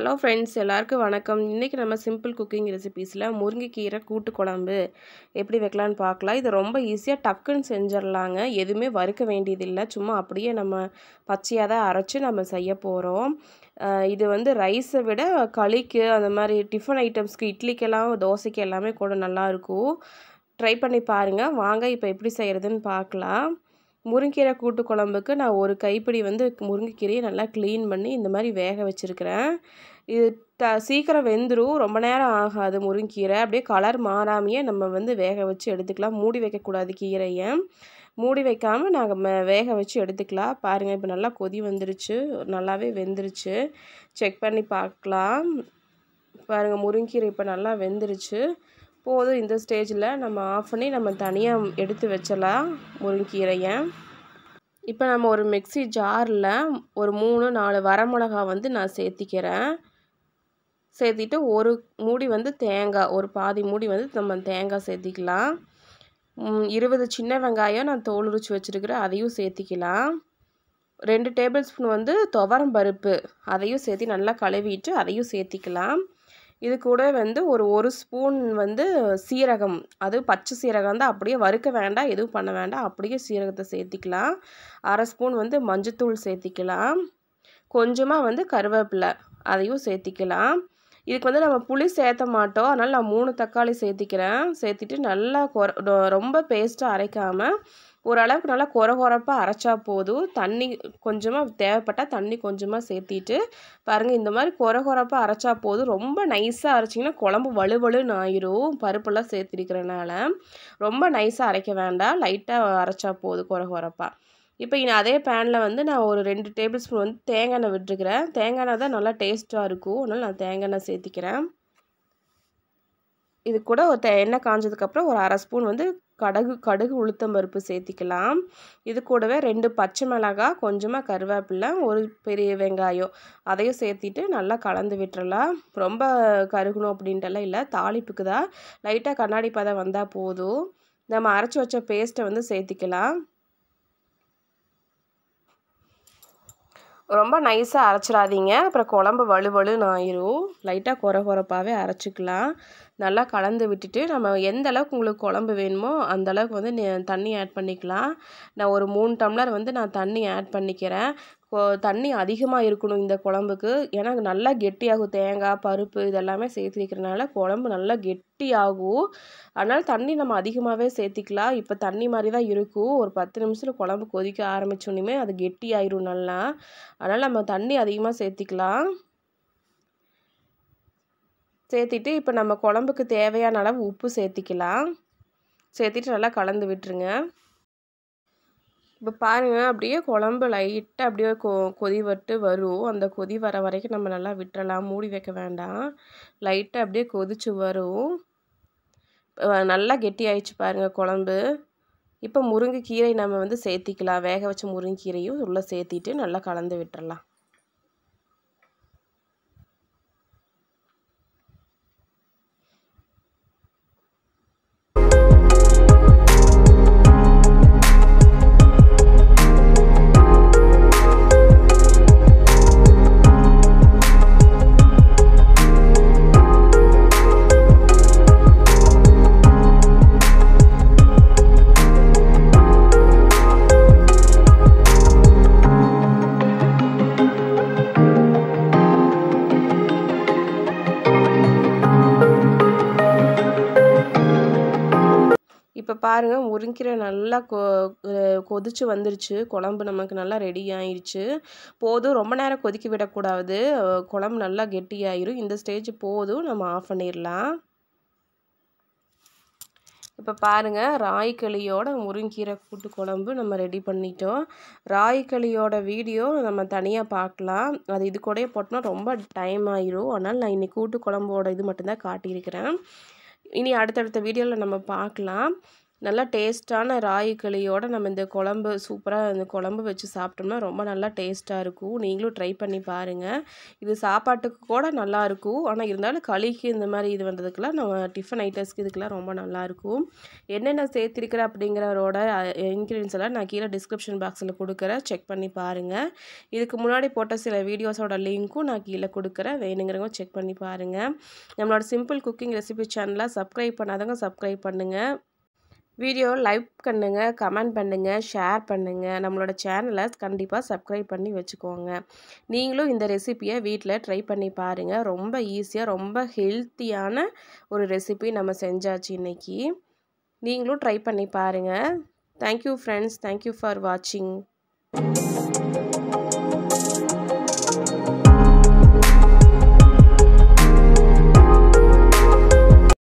hello friends எல்லாருக்கும் வணக்கம் இன்றைக்கி நம்ம சிம்பிள் குக்கிங் ரெசிபீஸில் முருங்கைக்கீரை கூட்டு குழம்பு எப்படி வைக்கலான்னு பார்க்கலாம் இது ரொம்ப ஈஸியாக டக்குன்னு செஞ்சிடலாங்க எதுவுமே வறுக்க வேண்டியதில்லை சும்மா அப்படியே நம்ம பச்சையாக தான் அரைச்சி நம்ம செய்ய போகிறோம் இது வந்து ரைஸை விட களிக்கு அந்த மாதிரி டிஃபன் ஐட்டம்ஸ்க்கு இட்லிக்கெல்லாம் தோசைக்கு எல்லாமே கூட நல்லாயிருக்கும் ட்ரை பண்ணி பாருங்கள் வாங்க இப்போ எப்படி செய்கிறதுன்னு பார்க்கலாம் முருங்கீரை கூட்டு குழம்புக்கு நான் ஒரு கைப்பிடி வந்து முருங்கைக்கீரையை நல்லா க்ளீன் பண்ணி இந்த மாதிரி வேக வச்சுருக்கிறேன் இது த சீக்கிரம் வெந்துடும் ரொம்ப நேரம் ஆகாது முருங்கீரை அப்படியே கலர் மாறாமையே நம்ம வந்து வேக வச்சு எடுத்துக்கலாம் மூடி வைக்கக்கூடாது கீரையை மூடி வைக்காமல் நாங்கள் வேக வச்சு எடுத்துக்கலாம் பாருங்கள் இப்போ நல்லா கொதி வந்துருச்சு நல்லாவே வெந்துருச்சு செக் பண்ணி பார்க்கலாம் பாருங்கள் முருங்கீரை இப்போ நல்லா வெந்துருச்சு போதும் இந்த ஸ்டேஜில் நம்ம ஆஃப் பண்ணி நம்ம தனியாக எடுத்து வச்சலாம் முருங்கீரையை இப்போ நம்ம ஒரு மிக்சி ஜாரில் ஒரு மூணு நாலு வரமிளகா வந்து நான் சேர்த்திக்கிறேன் சேர்த்திட்டு ஒரு மூடி வந்து தேங்காய் ஒரு பாதி மூடி வந்து நம்ம தேங்காய் சேர்த்திக்கலாம் இருபது சின்ன வெங்காயம் நான் தோல் உரிச்சு வச்சுருக்கிறேன் அதையும் சேர்த்திக்கலாம் ரெண்டு டேபிள் ஸ்பூன் வந்து துவரம் பருப்பு அதையும் சேர்த்து நல்லா கழுவிட்டு அதையும் சேர்த்திக்கலாம் இது கூட வந்து ஒரு ஒரு ஸ்பூன் வந்து சீரகம் அது பச்சை சீரகம் தான் அப்படியே வறுக்க வேண்டாம் எதுவும் பண்ண வேண்டாம் அப்படியே சீரகத்தை சேர்த்திக்கலாம் அரை ஸ்பூன் வந்து மஞ்சத்தூள் சேர்த்திக்கலாம் கொஞ்சமாக வந்து கருவேப்பிலை அதையும் சேர்த்திக்கலாம் இதுக்கு வந்து நம்ம புளி சேர்த்த மாட்டோம் அதனால் நான் மூணு தக்காளி சேர்த்திக்கிறேன் சேர்த்திட்டு நல்லா கொர ரொம்ப பேஸ்ட்டாக அரைக்காமல் ஓரளவுக்கு நல்லா கொர கொரப்பாக அரைச்சா போதும் தண்ணி கொஞ்சமாக தேவைப்பட்டால் தண்ணி கொஞ்சமாக சேர்த்திட்டு பாருங்கள் இந்த மாதிரி கொர கொரப்பாக அரைச்சா போதும் ரொம்ப நைஸாக அரைச்சிங்கன்னா குழம்பு வலுவலுன்னு ஆயிரும் பருப்பெல்லாம் சேர்த்திருக்கிறனால ரொம்ப நைஸாக அரைக்க வேண்டாம் லைட்டாக அரைச்சா போதும் கொர கொரப்பாக இப்போ இனி அதே பேனில் வந்து நான் ஒரு ரெண்டு டேபிள் ஸ்பூன் வந்து தேங்காய் எண்ணெய் விட்டுருக்கிறேன் தேங்காய் எண்ணெய் தான் நல்லா டேஸ்ட்டாக இருக்கும் அதனால் நான் தேங்காய் எண்ணெய் சேர்த்திக்கிறேன் இது கூட ஒரு எண்ணெய் காஞ்சதுக்கப்புறம் ஒரு அரை ஸ்பூன் வந்து கடுகு கடுகு உளுத்தம் பருப்பு சேர்த்திக்கலாம் இது கூடவே ரெண்டு பச்சை மிளகாய் கொஞ்சமாக கருவேப்பிலை ஒரு பெரிய வெங்காயம் அதையும் சேர்த்திட்டு நல்லா கலந்து விட்டுறலாம் ரொம்ப கருகணும் அப்படின்ட்டுலாம் இல்லை தாளிப்புக்கு தான் லைட்டாக கண்ணாடி பதம் வந்தால் போதும் நம்ம அரைச்சி வச்ச பேஸ்ட்டை வந்து சேர்த்திக்கலாம் ரொம்ப நைஸாக அரைச்சிடாதீங்க அப்புறம் குழம்பு வலுவலுன்னு ஆயிரும் லைட்டாக குறை குறைப்பாகவே அரைச்சிக்கலாம் நல்லா கலந்து விட்டுட்டு நம்ம எந்த அளவுக்கு உங்களுக்கு குழம்பு வேணுமோ அந்த அளவுக்கு வந்து தண்ணி ஆட் பண்ணிக்கலாம் நான் ஒரு மூணு டம்ளர் வந்து நான் தண்ணி ஆட் பண்ணிக்கிறேன் தண்ணி அதிகமாக இருக்கணும் இந்த குழம்புக்கு ஏன்னா நல்லா கெட்டியாகும் தேங்காய் பருப்பு இதெல்லாமே சேர்த்து வைக்கிறனால குழம்பு நல்லா கெட்டியாகும் அதனால் தண்ணி நம்ம அதிகமாகவே சேர்த்திக்கலாம் இப்போ தண்ணி மாதிரி தான் இருக்கும் ஒரு பத்து நிமிஷத்தில் குழம்பு கொதிக்க ஆரம்பிச்சோன்னுமே அது கெட்டி ஆயிரும் நல்லா அதனால் நம்ம தண்ணி அதிகமாக சேர்த்திக்கலாம் சேர்த்திட்டு இப்போ நம்ம குழம்புக்கு தேவையான அளவு உப்பு சேர்த்திக்கலாம் சேர்த்திட்டு நல்லா கலந்து விட்டுருங்க இப்போ பாருங்கள் அப்படியே குழம்பு லைட்டாக அப்படியே கொ கொதி விட்டு வரும் அந்த கொதி வர வரைக்கும் நம்ம நல்லா விட்டுறலாம் மூடி வைக்க வேண்டாம் லைட்டாக அப்படியே கொதிச்சு வரும் நல்லா கெட்டி ஆயிடுச்சு பாருங்கள் குழம்பு இப்போ முருங்கைக்கீரை நம்ம வந்து சேர்த்திக்கலாம் வேக வச்ச முருங்கைக்கீரையும் உள்ளே சேர்த்திட்டு நல்லா கலந்து விட்டுறலாம் இப்போ பாருங்கள் முருங்கீரை நல்லா கொ கொதிச்சு வந்துருச்சு குழம்பு நமக்கு நல்லா ரெடி ஆயிடுச்சு போதும் ரொம்ப நேரம் கொதிக்க விடக்கூடாது குழம்பு நல்லா கெட்டியாயிரும் இந்த ஸ்டேஜ் போதும் நம்ம ஆஃப் பண்ணிடலாம் இப்போ பாருங்கள் ராய்க்களியோட முருங்கீரை கூட்டு குழம்பு நம்ம ரெடி பண்ணிட்டோம் ராய்க்களியோட வீடியோ நம்ம தனியாக பார்க்கலாம் அது இது கூடயே போட்டோம்னா ரொம்ப டைம் ஆயிரும் அதனால் நான் இன்னைக்கு கூட்டு குழம்போட இது மட்டும்தான் காட்டியிருக்கிறேன் இனி அடுத்தடுத்த வீடியோவில் நம்ம பார்க்கலாம் நல்லா டேஸ்ட்டான ராகி களியோட நம்ம இந்த குழம்பு சூப்பராக இந்த குழம்பு வச்சு சாப்பிட்டோம்னா ரொம்ப நல்லா டேஸ்ட்டாக இருக்கும் நீங்களும் ட்ரை பண்ணி பாருங்கள் இது சாப்பாட்டுக்கு கூட நல்லாயிருக்கும் ஆனால் இருந்தாலும் களிக்கு இந்த மாதிரி இது வந்ததுக்கெல்லாம் நம்ம டிஃபன் ஐட்டம்ஸ்க்கு இதுக்கெல்லாம் ரொம்ப நல்லாயிருக்கும் என்னென்ன சேர்த்திருக்கிற அப்படிங்கிறவரோட இன்க்ரீடியன்ஸ் எல்லாம் நான் கீழே டிஸ்கிரிப்ஷன் பாக்ஸில் கொடுக்குறேன் செக் பண்ணி பாருங்கள் இதுக்கு முன்னாடி போட்ட சில வீடியோஸோட லிங்க்கும் நான் கீழே கொடுக்குறேன் வேணுங்கிறவங்க செக் பண்ணி பாருங்கள் நம்மளோட சிம்பிள் குக்கிங் ரெசிபி சேனலை சப்ஸ்கிரைப் பண்ணாதவங்க சப்ஸ்கிரைப் பண்ணுங்கள் வீடியோ லைக் பண்ணுங்கள் கமெண்ட் பண்ணுங்கள் ஷேர் பண்ணுங்கள் நம்மளோட சேனலை கண்டிப்பாக சப்ஸ்கிரைப் பண்ணி வச்சுக்கோங்க நீங்களும் இந்த ரெசிப்பியை வீட்டில் ட்ரை பண்ணி பாருங்கள் ரொம்ப ஈஸியாக ரொம்ப ஹெல்த்தியான ஒரு ரெசிபி நம்ம செஞ்சாச்சு இன்றைக்கி நீங்களும் ட்ரை பண்ணி பாருங்கள் தேங்க்யூ ஃப்ரெண்ட்ஸ் தேங்க்யூ ஃபார் வாட்சிங்